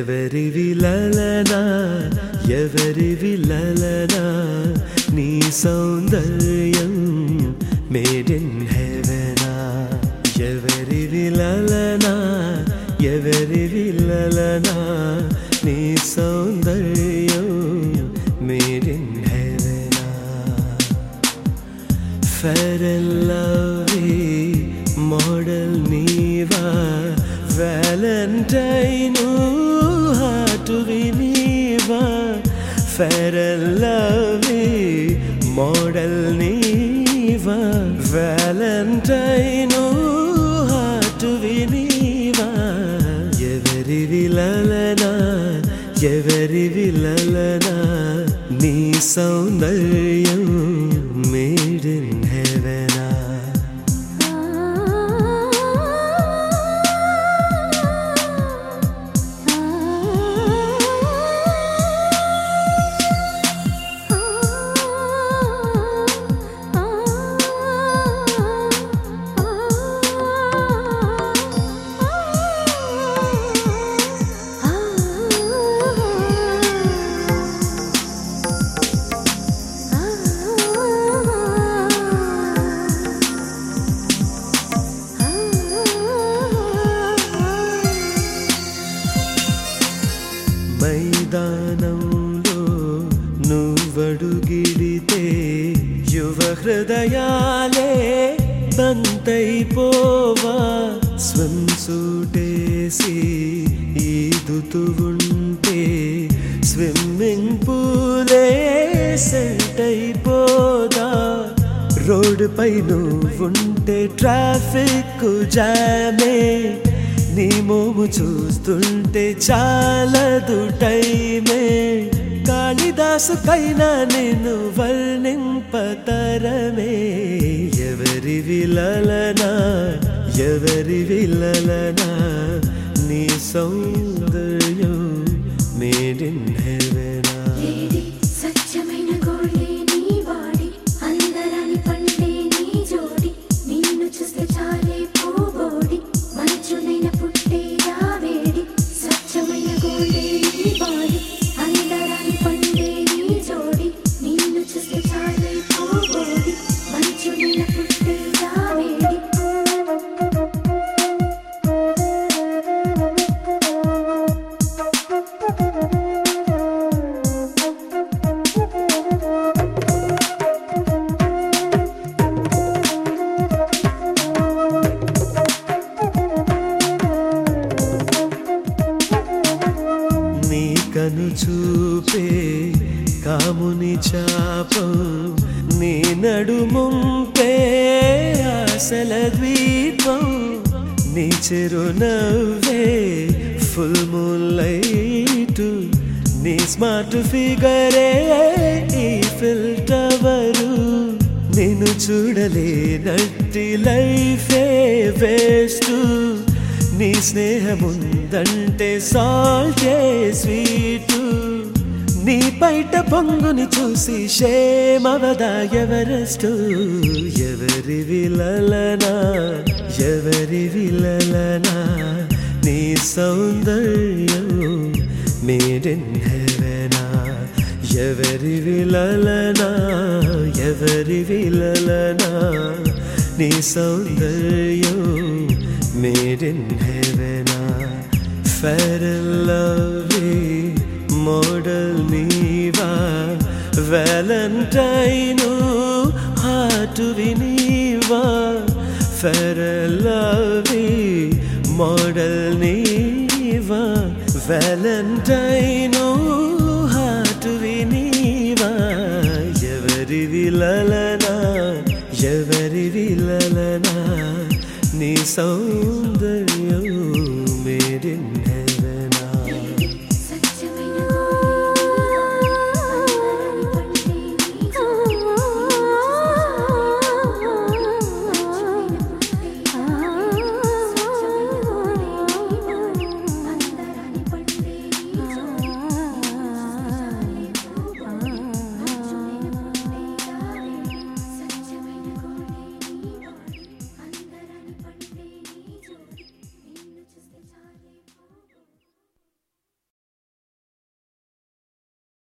ఎవరి విలలనా ఎవరి విలలనా నీ సౌందర్యం మేడ్ ఇన్ హెవెనా ఎవరి విలలనా ఎవరి విలలనా నీ సౌందర్యం మేడ్ ఇన్ హెవెనా ఫెర్ లవ్లీ మోడల్ నీవా వ్యాలంటైను హాటు వినీవా ఫెర్ లవ్లీ మోడల్ నీవా వ్యాలంటైను హాటు వినీవా ఎవరి విలలనా ఎవరి విలలనా నీ సౌందర్యం మేడ్ ఇన్ హెవెనా మైదానంలో నువ్వడుగిడితే యువ హృదయాలే బంతైపోవా స్విమ్ సూటేసి ఈదుతూ ఉంటే స్విమ్మింగ్ పూలే సెట్ అయిపోదా రోడ్డు పై నువ్వుంటే ట్రాఫిక్ జామే నీ మోము చూస్తుంటే చాలదు టైమే కాళిదాసు కైనా నేను వర్ణింపతరమే ఎవరి విలలనా ఎవరి విలలనా నీ సౌందర్యం మేడ్ ఇన్ హెవెనా లేడి సత్యమైన గోల్డే నీ వాడి అందరాని పండే నీ జోడి నిన్ను చూస్తే చాలే పోబోడి మంచునైన పుట్టే వేడి స్వచ్ఛమైన గోల్డే నీ వాడి అందరాని పండే నీ జోడి నిన్ను చూస్తే చాలే పోబోడి మంచునైన పుట్టే వేడి నీ కను చూపే కాముని చాపం నీ నడుముంపే ఆశల ద్వీపం నీ చిరునవ్వే ఫుల్ మూన్ లైటు నీ స్మార్ట్ ఫిగరే ఈ ఫిల్టవరు నేను చూడలేనట్టి లైఫే వేస్ట్ నీ స్నేహముందంటే సాల్టే స్వీటు నీ బయట పొంగుని చూసి షేమవదా ఎవరెస్టు ఎవరి విలలనా ఎవరి విలలనా నీ సౌందర్యం మేడ్ ఇన్ హెవెనా ఎవరి విలలనా ఎవరి విలలనా నీ సౌందర్యం మేడ్ ఇన్ హెవెనా ఫెర్ లవ్లీ మోడల్ నీవా వ్యాలంటైను హాటు వినీవా ఫెర్ లవ్లీ మోడల్ నీవా వ్యాలంటైను హాటు వినీవా ఎవరి విలలనా ఎవరి విలలనా నీ సౌందర్యం మేడ్ ఇన్